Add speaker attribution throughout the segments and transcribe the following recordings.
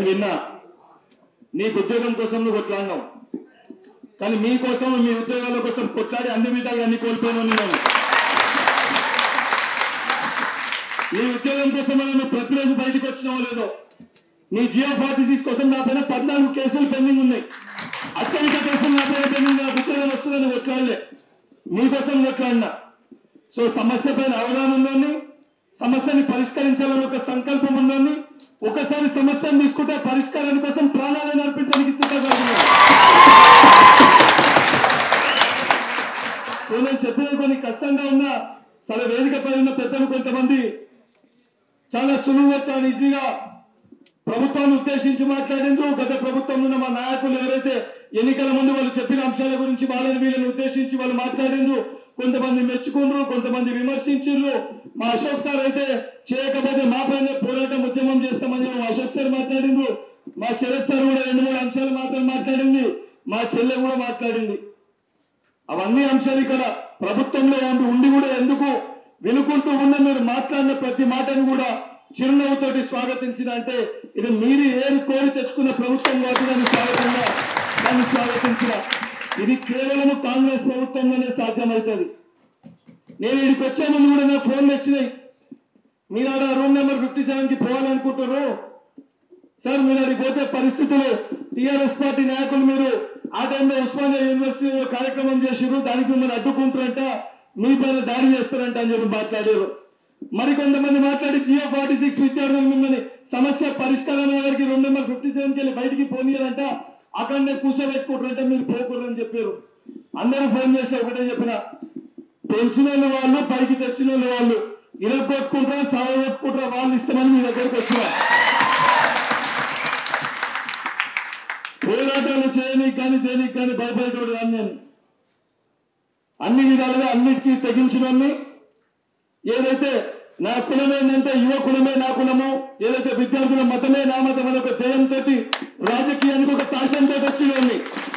Speaker 1: విన్నా నీకు ఉద్యోగం కోసం నువ్వు కొట్లాడినావు కానీ మీకోసం మీ ఉద్యోగాల కోసం కొట్లాడి అన్ని విధాలుగా అన్ని కోల్పోయినా నేను నీ ఉద్యోగం కోసం నువ్వు ప్రతిరోజు బయటకు వచ్చినావో లేదో నీ జియో ఫార్టీ సిక్స్ కోసం నా పైన పద్నాలుగు కేసులు పెండింగ్ ఉన్నాయి అత్యధిక కేసులు నా పైన పెండింగ్ నాకు ఉద్యోగం వస్తుందని కొట్లాడలే మీకోసం కొట్లాడినా సో సమస్య పైన అవగాహన ఉందని సమస్యని పరిష్కరించాలని ఒక సంకల్పం ఉందని ఒకసారి సమస్యను తీసుకుంటే పరిష్కారాని కోసం ప్రాణాలను అర్పించడానికి సిద్ధంగా ఉన్నాను. సో నేను చెప్పిన కొన్ని కష్టంగా ఉన్నా సరే వేదికపై ఉన్న పెద్దలు కొంతమంది చాలా సులువుగా చాలా ఈజీగా ప్రభుత్వాన్ని ఉద్దేశించి మాట్లాడిండ్రు గత ప్రభుత్వంలో ఉన్న మా నాయకులు ఎవరైతే ఎన్నికల ముందు వాళ్ళు చెప్పిన అంశాల గురించి వాళ్ళని వీళ్ళని ఉద్దేశించి వాళ్ళు మాట్లాడిండ్రు కొంతమంది మెచ్చుకుండ్రు కొంతమంది విమర్శించిండ్రు మా అశోక్ సార్ అయితే చేయకపోతే మా పైన పోరాటం ఉద్యమం చేస్తామని మా అశోక్ సార్ మాట్లాడిండ్రు మా శరత్ సార్ కూడా రెండు మూడు అంశాలు మాత్రం మాట్లాడింది మా చెల్లె కూడా మాట్లాడింది అవన్నీ అంశాలు ఇక్కడ ప్రభుత్వంలో ఉండి ఉండి కూడా ఎందుకు వినుకుంటూ ఉన్న మీరు మాట్లాడిన ప్రతి మాటను కూడా చిరునవ్వుతోటి స్వాగతించిన అంటే ఇది మీరు ఏది కోరి తెచ్చుకున్న ప్రభుత్వం కాబట్టి దాన్ని స్వాగతంగా దాన్ని స్వాగతించిన ఇది కేవలం కాంగ్రెస్ ప్రభుత్వంలోనే సాధ్యమవుతుంది నేను ఇక్కడికి వచ్చే ముందు కూడా నాకు ఫోన్లు వచ్చినాయి మీరు ఆడ రూమ్ నెంబర్ ఫిఫ్టీ సెవెన్ కి పోవాలనుకుంటారు సార్ మీరు అడిగి పోతే పరిస్థితులు టిఆర్ఎస్ పార్టీ నాయకులు మీరు ఆ టైంలో ఉస్మానియా యూనివర్సిటీలో కార్యక్రమం చేసిరు దానికి మిమ్మల్ని అడ్డుకుంటారంట మీ పైన దాడి చేస్తారంట అని చెప్పి మాట్లాడారు మరి కొంతమంది మాట్లాడి జియో ఫార్టీ సిక్స్ విద్యార్థులు మిమ్మల్ని సమస్య పరిష్కారం వరకు రెండు నెంబర్ ఫిఫ్టీ సెవెన్ కి వెళ్ళి బయటికి పోనీయారంట అక్కడనే కూర్చోబెట్టుకుంటారంట మీరు పోకూడదని చెప్పారు అందరూ ఫోన్ చేస్తే ఒకటే చెప్పిన తెలిసిన వాళ్ళు వాళ్ళు పైకి తెచ్చిన వాళ్ళు వాళ్ళు ఇరగొట్టుకుంటారా సాగొట్టుకుంటారా వాళ్ళు ఇస్తామని మీ దగ్గరకు వచ్చిన పోరాటాలు చేయనీకి కానీ దేనికి కానీ భయపడేటోడు కానీ నేను అన్ని విధాలుగా అన్నిటికీ తెగించిన వాడిని. ఏదైతే నా కులం ఏంటంటే యువ కులమే నా కులము ఏదైతే విద్యార్థుల మతమే నా మతం అనే ఒక ధ్యేయంతో రాజకీయానికి ఒక ప్యాషన్ తోటి వచ్చినోడిని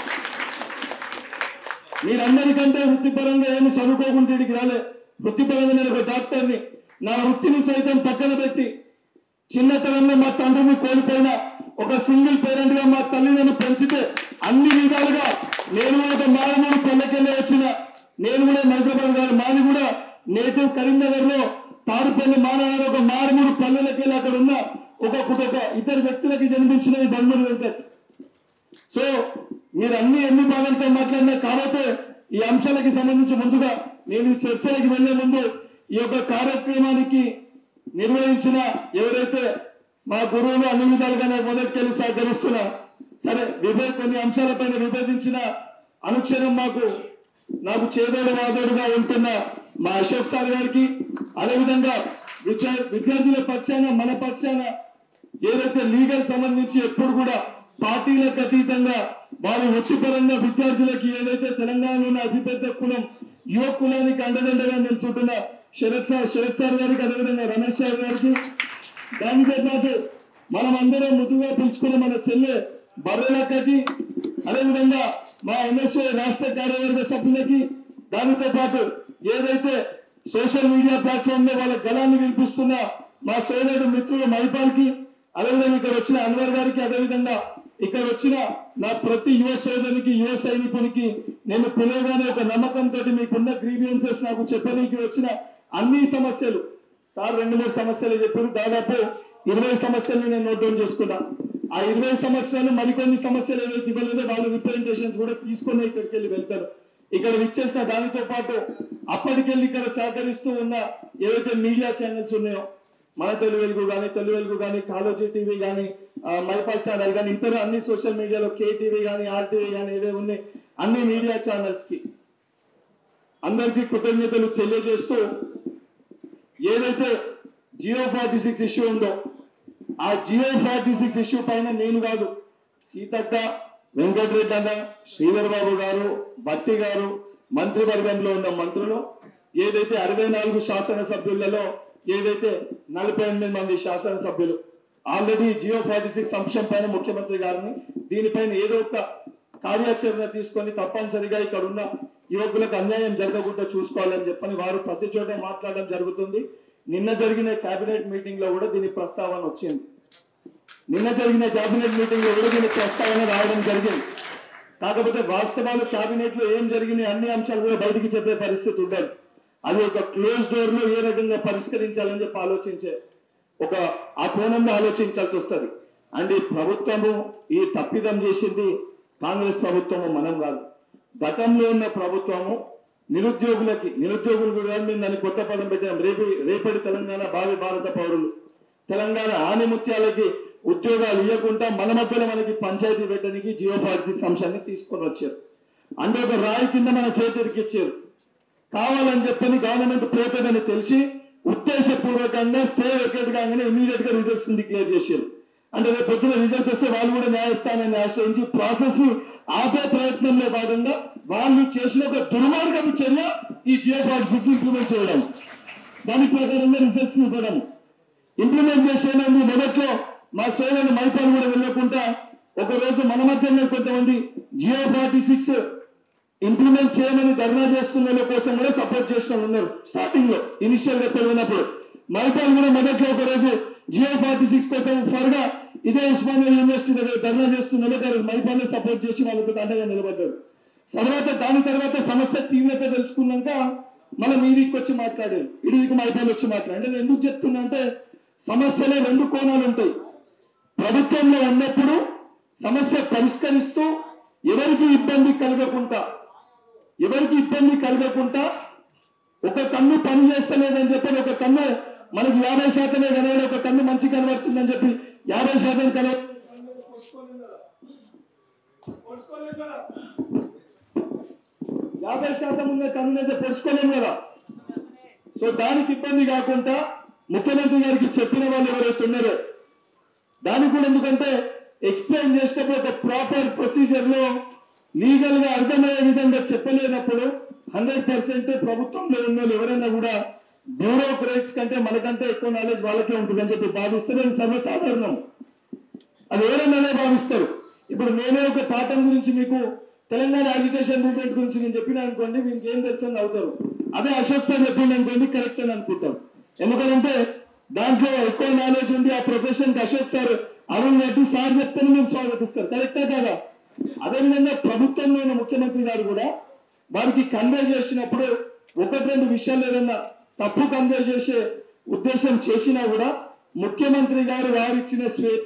Speaker 1: మీరందరికంటే వృత్తిపరంగా ఏమి చదువుకోకుండా ఇక్కడికి రాలే వృత్తిపరంగా నేను ఒక డాక్టర్ని నా వృత్తిని సైతం పక్కన పెట్టి చిన్నతనంలో మా తండ్రిని కోల్పోయిన ఒక సింగిల్ పేరెంట్ గా మా తల్లి నన్ను పెంచితే అన్ని విధాలుగా నేను కూడా ఒక మారుమూడు పల్లెకెళ్ళి వచ్చిన నేను కూడా హైదరాబాద్ గారు మాది కూడా నేటివ్ కరీంనగర్ లో తారుపల్లి మానవ ఒక మారుమూడు పల్లెలకెళ్ళి అక్కడ ఉన్న ఒక ఒక ఇతర వ్యక్తులకి జన్మించిన ఈ బంధువులు వెళ్తారు సో మీరు అన్ని ఎన్ని భాగాలతో మాట్లాడినా కాబట్టి ఈ అంశాలకి సంబంధించి ముందుగా నేను ఈ చర్చలకి వెళ్లే ముందు ఈ యొక్క కార్యక్రమానికి నిర్వహించిన ఎవరైతే మా గురువులు అన్ని విధాలుగానే మొదటికెళ్ళి సహకరిస్తున్నా సరే విభే కొన్ని అంశాలపైన విభేదించిన అనుక్షణం మాకు నాకు చేదోడు వాదోడుగా ఉంటున్న మా అశోక్ సార్ గారికి అదేవిధంగా విద్యా విద్యార్థుల పక్షాన మన పక్షాన ఏదైతే లీగల్ సంబంధించి ఎప్పుడు కూడా పార్టీలకు అతీతంగా వారి వృత్తిపరంగా విద్యార్థులకి ఏదైతే తెలంగాణలో ఉన్న అతిపెద్ద కులం యువ కులానికి అండదండగా నిలుచుంటున్న శరత్ సార్ శరత్ సార్ గారికి అదేవిధంగా రమేష్ సార్ గారికి దానితో పాటు మనం అందరం ముద్దుగా పిలుచుకున్న మన చెల్లె బర్రెలక్కకి అదేవిధంగా మా ఎంఎస్ఏ రాష్ట్ర కార్యవర్గ సభ్యులకి దానితో పాటు ఏదైతే సోషల్ మీడియా ప్లాట్ఫామ్ లో వాళ్ళ గలాన్ని వినిపిస్తున్న మా సోదరుడు మిత్రుడు మైపాల్ కి అదేవిధంగా ఇక్కడ వచ్చిన అన్వర్ గారికి అదేవిధంగా ఇక్కడ వచ్చిన నా ప్రతి యువ సోదరునికి యువ సైనికునికి నేను పిలవగానే ఒక నమ్మకంతో మీకున్న గ్రీవియన్సెస్ నాకు చెప్పనీకి వచ్చిన అన్ని సమస్యలు సార్ రెండు మూడు సమస్యలు చెప్పారు దాదాపు ఇరవై సమస్యలు నేను నోట్ డౌన్ చేసుకున్నా ఆ ఇరవై సమస్యలు మరికొన్ని సమస్యలు ఏవైతే ఇవ్వలేదో వాళ్ళు రిప్రజెంటేషన్స్ కూడా తీసుకొని ఇక్కడికి వెళ్ళి వెళ్తారు ఇక్కడ విచ్చేసిన దానితో పాటు అప్పటికెళ్ళి ఇక్కడ సహకరిస్తూ ఉన్న ఏవైతే మీడియా ఛానల్స్ ఉన్నాయో మన తొలి వెలుగు కానీ తొలి వెలుగు కానీ కాలోజీ టీవీ కానీ మైపాల్ ఛానల్ కానీ ఇతర అన్ని సోషల్ మీడియాలో కేటీవీ కానీ ఆర్టీవీ కానీ ఏవే ఉన్నాయి అన్ని మీడియా ఛానల్స్ కి అందరికీ కృతజ్ఞతలు తెలియజేస్తూ ఏదైతే జియో ఫార్టీ సిక్స్ ఇష్యూ ఉందో ఆ జియో ఫార్టీ సిక్స్ ఇష్యూ పైన నేను కాదు సీతక్క వెంకటరెడ్డి అన్న శ్రీధర్ బాబు గారు భట్టి గారు మంత్రివర్గంలో ఉన్న మంత్రులు ఏదైతే అరవై నాలుగు శాసనసభ్యులలో ఏదైతే నలభై ఎనిమిది మంది శాసనసభ్యులు ఆల్రెడీ జియో ఫార్టీ సిక్స్ అంశం పైన ముఖ్యమంత్రి గారిని దీనిపైన ఏదో ఒక కార్యాచరణ తీసుకొని తప్పనిసరిగా ఇక్కడ ఉన్న యువకులకు అన్యాయం జరగకుండా చూసుకోవాలని చెప్పని వారు ప్రతి చోట మాట్లాడడం జరుగుతుంది నిన్న జరిగిన కేబినెట్ మీటింగ్ లో కూడా దీని ప్రస్తావన వచ్చింది నిన్న జరిగిన కేబినెట్ మీటింగ్ లో కూడా దీని ప్రస్తావన రావడం జరిగింది కాకపోతే వాస్తవాలు కేబినెట్ లో ఏం జరిగినాయి అన్ని అంశాలు కూడా బయటికి చెప్పే పరిస్థితి ఉండదు అది ఒక క్లోజ్ డోర్ లో ఏ రకంగా పరిష్కరించాలని చెప్పి ఆలోచించే ఒక ఆ కోణంలో ఆలోచించాల్సి వస్తుంది అండ్ ఈ ప్రభుత్వము ఈ తప్పిదం చేసింది కాంగ్రెస్ ప్రభుత్వము మనం కాదు గతంలో ఉన్న ప్రభుత్వము నిరుద్యోగులకి నిరుద్యోగులు కూడా మేము దాన్ని కొత్త పదం పెట్టాం రేపు రేపటి తెలంగాణ భావి భారత పౌరులు తెలంగాణ ఆనిముత్యాలకి ఉద్యోగాలు ఇవ్వకుండా మన మధ్యలో మనకి పంచాయతీ పెట్టడానికి జియో ఫార్టీ సిక్స్ అంశాన్ని తీసుకొని వచ్చారు అంటే ఒక రాయి కింద మన చేతికి ఇచ్చారు కావాలని చెప్పని గవర్నమెంట్ పోతుందని తెలిసి ఉద్దేశపూర్వకంగా స్టే వెకేట్ కాగానే ఇమీడియట్ గా రిజల్ట్స్ డిక్లేర్ చేశారు అంటే రేపు పొద్దున రిజల్ట్స్ వస్తే వాళ్ళు కూడా న్యాయస్థానాన్ని ఆశ్రయించి ప్రాసెస్ ని ఆపే ప్రయత్నంలో భాగంగా వాళ్ళు చేసిన ఒక దుర్మార్గపు చర్య ఈ జియో ఫార్టీ సిక్స్ ఇంప్లిమెంట్ చేయడం దాని ప్రకారంగా రిజల్ట్స్ ఇవ్వడం ఇంప్లిమెంట్ చేసేనందు మొదట్లో మా సోదరులు మైపాలు కూడా వెళ్ళకుండా ఒక రోజు మన మధ్యలో కొంతమంది జియో ఫార్టీ సిక్స్ ఇంప్లిమెంట్ చేయమని ధర్నా చేస్తున్న వాళ్ళ కోసం కూడా సపోర్ట్ చేసిన వాళ్ళు ఉన్నారు స్టార్టింగ్ లో ఇనిషియల్ గా తెలియనప్పుడు మైపాల్ కూడా మొదట్లో ఒక రోజు జియో ఫార్టీ సిక్స్ కోసం ఫర్గా ఇదే ఉస్మానియా యూనివర్సిటీ దగ్గర ధర్నా చేస్తున్న వాళ్ళు మైపాల్ సపోర్ట్ చేసి వాళ్ళతో అండగా నిలబడ్డారు తర్వాత దాని తర్వాత సమస్య తీవ్రత తెలుసుకున్నాక మనం ఈ దిక్కు వచ్చి మాట్లాడారు ఇటు దిక్కు మైపాల్ వచ్చి మాట్లాడారు నేను ఎందుకు చెప్తున్నా అంటే సమస్యలో రెండు కోణాలు ఉంటాయి ప్రభుత్వంలో ఉన్నప్పుడు సమస్య పరిష్కరిస్తూ ఎవరికి ఇబ్బంది కలగకుండా ఎవరికి ఇబ్బంది కలగకుండా ఒక కన్ను పని చేస్తలేదని చెప్పి ఒక కన్ను మనకి యాభై శాతమే కనబడి ఒక కన్ను మంచి కనబడుతుందని చెప్పి యాభై శాతం కనబ యాభై శాతం ఉన్న కన్ను అయితే పొడుచుకోలేము కదా సో దానికి ఇబ్బంది కాకుండా ముఖ్యమంత్రి గారికి చెప్పిన వాళ్ళు ఎవరైతే ఉన్నారో దానికి కూడా ఎందుకంటే ఎక్స్ప్లెయిన్ చేసేటప్పుడు ఒక ప్రాపర్ ప్రొసీజర్ లో లీగల్ గా అర్థమయ్యే విధంగా చెప్పలేనప్పుడు హండ్రెడ్ పర్సెంట్ ప్రభుత్వంలో ఉన్న వాళ్ళు ఎవరైనా కూడా బ్యూరోక్రేట్స్ కంటే మనకంటే ఎక్కువ నాలెడ్జ్ వాళ్ళకే ఉంటుందని చెప్పి భావిస్తే అది సర్వసాధారణం అది ఎవరైనా భావిస్తారు ఇప్పుడు నేనే ఒక పాఠం గురించి మీకు తెలంగాణ అజిటేషన్ మూవ్మెంట్ గురించి నేను చెప్పిన అనుకోండి మీకు ఏం తెలుసు అని అవుతారు అదే అశోక్ సార్ చెప్పింది అనుకోండి కరెక్ట్ అని అనుకుంటాం ఎందుకంటే దాంట్లో ఎక్కువ నాలెడ్జ్ ఉంది ఆ ప్రొఫెషన్ కి అశోక్ సార్ అరుణ్ రెడ్డి సార్ చెప్తేనే మీరు స్వాగతిస్తారు కరెక్టే కదా అదేవిధంగా ప్రభుత్వంలో ఉన్న ముఖ్యమంత్రి గారు కూడా వారికి కన్వే చేసినప్పుడు ఒకటి రెండు విషయాలు ఏదన్నా తప్పు కన్వే చేసే ఉద్దేశం చేసినా కూడా ముఖ్యమంత్రి గారు వారిచ్చిన స్వేచ్ఛ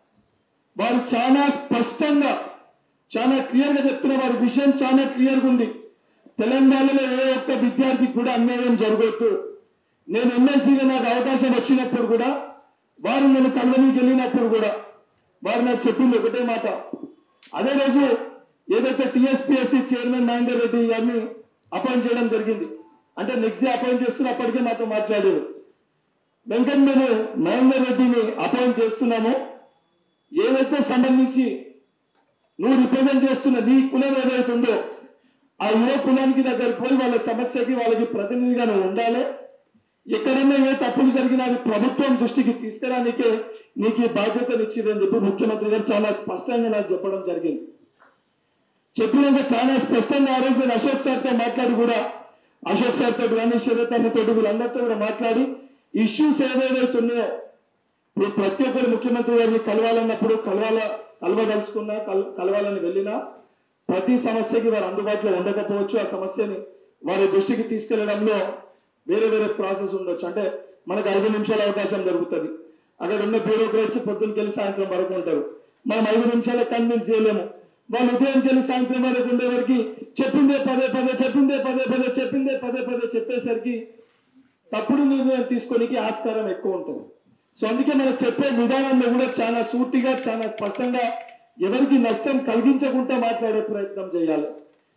Speaker 1: వారు చాలా స్పష్టంగా చాలా క్లియర్ గా చెప్తున్న వారి విషయం చాలా క్లియర్ గా ఉంది తెలంగాణలో ఏ ఒక్క విద్యార్థికి కూడా అన్యాయం జరగొద్దు నేను ఎమ్మెల్సీగా నాకు అవకాశం వచ్చినప్పుడు కూడా వారు నేను కలవనికి వెళ్ళినప్పుడు కూడా వారు నాకు చెప్పింది ఒకటే మాట అదే రోజు ఏదైతే టిఎస్పిఎస్సి చైర్మన్ మహేందర్ రెడ్డి గారిని అపాయింట్ చేయడం జరిగింది అంటే నెక్స్ట్ డే అపాయింట్ చేస్తున్న అప్పటికే మాతో మాట్లాడారు వెంకట్ మేము మహేందర్ రెడ్డిని అపాయింట్ చేస్తున్నాము ఏదైతే సంబంధించి నువ్వు రిప్రజెంట్ చేస్తున్న నీ కులం ఏదైతే ఉందో ఆ యువ కులానికి దగ్గరికి పోయి వాళ్ళ సమస్యకి వాళ్ళకి ప్రతినిధిగా నువ్వు ఉండాలి ఎక్కడైనా ఏ తప్పులు జరిగినా అది ప్రభుత్వం దృష్టికి తీసుకురానికే నీకు ఈ బాధ్యతనిచ్చిదని చెప్పి ముఖ్యమంత్రి గారు చాలా స్పష్టంగా నాకు చెప్పడం జరిగింది చెప్పినాక చాలా స్పష్టంగా ఆ రోజు నేను అశోక్ సార్తో మాట్లాడి కూడా అశోక్ సార్ తోటి కానీ శరత్ తోటి వీళ్ళందరితో కూడా మాట్లాడి ఇష్యూస్ ఏవేవైతే ఉన్నాయో ఇప్పుడు ప్రతి ఒక్కరు ముఖ్యమంత్రి గారిని కలవాలన్నప్పుడు కలవాల కలవదలుచుకున్నా కల్ కలవాలని వెళ్ళినా ప్రతి సమస్యకి వారు అందుబాటులో ఉండకపోవచ్చు ఆ సమస్యని వారి దృష్టికి తీసుకెళ్లడంలో వేరే వేరే ప్రాసెస్ ఉండొచ్చు అంటే మనకు ఐదు నిమిషాల అవకాశం దొరుకుతుంది అక్కడ ఉన్న బ్యూరోక్రాట్స్ పొద్దున్నకి వెళ్ళి సాయంత్రం వరకు ఉంటారు మనం ఐదు నిమిషాల కన్విన్స్ చేయలేము వాళ్ళు ఉదయంకి వెళ్ళి సాయంత్రం వరకు ఉండేవారికి చెప్పిందే పదే పదే చెప్పిందే పదే పదే చెప్పిందే పదే పదే చెప్పేసరికి తప్పుడు నిర్ణయం తీసుకోనికి ఆస్కారం ఎక్కువ ఉంటుంది సో అందుకే మనం చెప్పే విధానంలో కూడా చాలా సూటిగా చాలా స్పష్టంగా ఎవరికి నష్టం కలిగించకుండా మాట్లాడే ప్రయత్నం చేయాలి